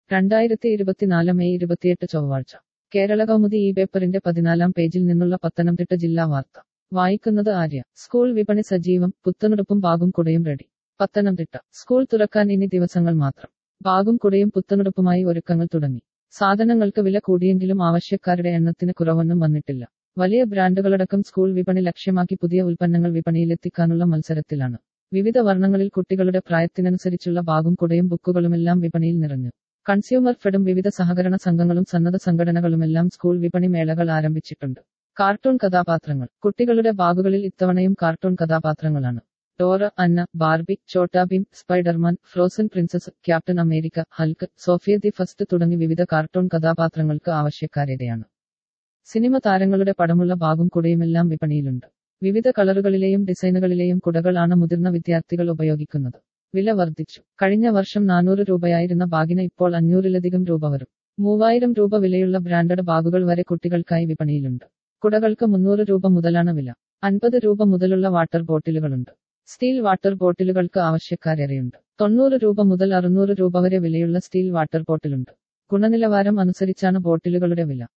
രണ്ടായിരത്തി ഇരുപത്തിനാല് മെയ് ഇരുപത്തിയെട്ട് ചൊവ്വാഴ്ച കേരള കൗമുദി ഈ പേപ്പറിന്റെ പതിനാലാം പേജിൽ നിന്നുള്ള പത്തനംതിട്ട ജില്ലാ വാർത്ത വായിക്കുന്നത് ആര്യ സ്കൂൾ വിപണി സജീവം പുത്തനുടുപ്പും ബാഗും കുടയും റെഡി പത്തനംതിട്ട സ്കൂൾ തുറക്കാൻ ഇനി ദിവസങ്ങൾ മാത്രം ബാഗും കുടയും പുത്തനുടുപ്പുമായി ഒരുക്കങ്ങൾ തുടങ്ങി സാധനങ്ങൾക്ക് വില കൂടിയെങ്കിലും ആവശ്യക്കാരുടെ എണ്ണത്തിന് കുറവൊന്നും വന്നിട്ടില്ല വലിയ ബ്രാൻഡുകളടക്കം സ്കൂൾ വിപണി ലക്ഷ്യമാക്കി പുതിയ ഉൽപ്പന്നങ്ങൾ വിപണിയിലെത്തിക്കാനുള്ള മത്സരത്തിലാണ് വിവിധ വർണ്ണങ്ങളിൽ കുട്ടികളുടെ പ്രായത്തിനനുസരിച്ചുള്ള ബാഗും കുടയും ബുക്കുകളുമെല്ലാം വിപണിയിൽ നിറഞ്ഞു കൺസ്യൂമർ ഫെഡും വിവിധ സഹകരണ സംഘങ്ങളും സന്നദ്ധ സംഘടനകളുമെല്ലാം സ്കൂൾ വിപണി മേളകൾ ആരംഭിച്ചിട്ടുണ്ട് കാർട്ടൂൺ കഥാപാത്രങ്ങൾ കുട്ടികളുടെ ബാഗുകളിൽ ഇത്തവണയും കാർട്ടൂൺ കഥാപാത്രങ്ങളാണ് Dora Anna Barbie Chhota Bheem Spiderman Frozen princess captain America Hulk Sofia the first തുടങ്ങി വിവിധ കാർട്ടൂൺ കഥാപാത്രങ്ങൾക്ക് ആവശ്യക്കാരേറെയാണ് സിനിമ താരങ്ങളുടെ പടമുള്ള ബാഗും കുടയുമെല്ലാം വിപണിയിലുണ്ട് വിവിധ കളറുകളിലെയും ഡിസൈനുകളിലെയും കുടകളാണ് മുതിർന്ന വിദ്യാർത്ഥികൾ ഉപയോഗിക്കുന്നത് വില വർദ്ധിച്ചു കഴിഞ്ഞ വർഷം നാനൂറ് രൂപയായിരുന്ന ബാഗിന് ഇപ്പോൾ അഞ്ഞൂറിലധികം രൂപ വരും മൂവായിരം രൂപ വിലയുള്ള ബ്രാൻഡഡ് ബാഗുകൾ വരെ കുട്ടികൾക്കായി വിപണിയിലുണ്ട് കുടകൾക്ക് മുന്നൂറ് രൂപ മുതലാണ് വില അൻപത് രൂപ മുതലുള്ള വാട്ടർ ബോട്ടിലുകളുണ്ട് സ്റ്റീൽ വാട്ടർ ബോട്ടിലുകൾക്ക് ആവശ്യക്കാരേറെയുണ്ട് തൊണ്ണൂറ് രൂപ മുതൽ അറുന്നൂറ് രൂപ വരെ വിലയുള്ള സ്റ്റീൽ വാട്ടർ ബോട്ടിലുണ്ട് ഗുണനിലവാരം അനുസരിച്ചാണ് ബോട്ടിലുകളുടെ വില